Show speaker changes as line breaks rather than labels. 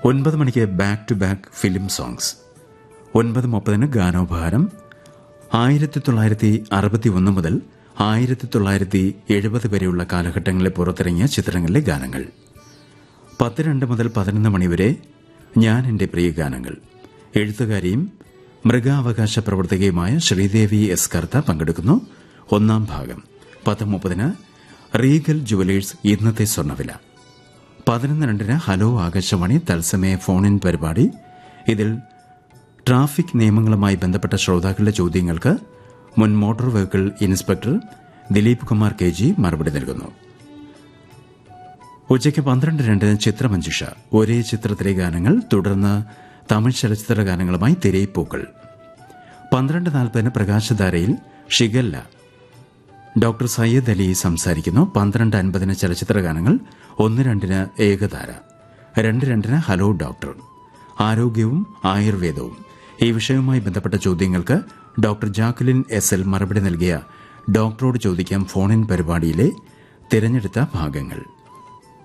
ഒൻപത് മണിക്ക് back to back film songs ഒൻപത് മുപ്പതിന് ഗാനോപഹാരം ആയിരത്തി തൊള്ളായിരത്തി അറുപത്തി ഒന്ന് മുതൽ ആയിരത്തി തൊള്ളായിരത്തി എഴുപത് വരെയുള്ള കാലഘട്ടങ്ങളിൽ പുറത്തിറങ്ങിയ ചിത്രങ്ങളിലെ ഗാനങ്ങൾ പത്ത് രണ്ട് മുതൽ പതിനൊന്ന് മണിവരെ ഞാൻ എന്റെ പ്രിയ ഗാനങ്ങൾ എഴുത്തുകാരിയും മൃഗാവകാശ പ്രവർത്തകയുമായ ശ്രീദേവി എസ് കർത്ത പങ്കെടുക്കുന്നു ഒന്നാം ഭാഗം പത്ത് മുപ്പതിന് റീഗൽ ജുവലേഴ്സ് ഇന്നത്തെ സ്വർണ്ണവില പതിനൊന്ന് രണ്ടിന് ഹലോ ആകാശവാണി തത്സമയ ഫോൺ ഇൻ പരിപാടി ഇതിൽ ട്രാഫിക് നിയമങ്ങളുമായി ബന്ധപ്പെട്ട ശ്രോതാക്കളുടെ ചോദ്യങ്ങൾക്ക് മുൻ motor vehicle inspector Dileep Kumar K G മറുപടി നൽകുന്നു ഉച്ചയ്ക്ക് പന്ത്രണ്ട് രണ്ടിന് ചിത്രമഞ്ജുഷ ഒരേ ചിത്രത്തിലെ ഗാനങ്ങൾ തുടർന്ന് തമിഴ് ചലച്ചിത്ര ഗാനങ്ങളുമായി തിരയിപ്പൂക്കൾ പന്ത്രണ്ട് നാൽപ്പതിന് പ്രകാശധാരയിൽ ഷിഗല്ല ഡോക്ടർ സയ്യദ് അലി സംസാരിക്കുന്നു പന്ത്രണ്ട് അൻപതിന് ചലച്ചിത്ര ഗാനങ്ങൾ ഒന്ന് രണ്ടിന് ഏകധാര രണ്ട് രണ്ടിന് ഹലോ ഡോക്ടർ ആരോഗ്യവും ആയുർവേദവും ഈ വിഷയവുമായി ബന്ധപ്പെട്ട ചോദ്യങ്ങൾക്ക് ഡോക്ടർ ജാക്കുലിൻ എസ് എൽ മറുപടി നൽകിയ ഡോക്ടറോട് ചോദിക്കാം ഫോണിൻ പരിപാടിയിലെ തിരഞ്ഞെടുത്ത ഭാഗങ്ങൾ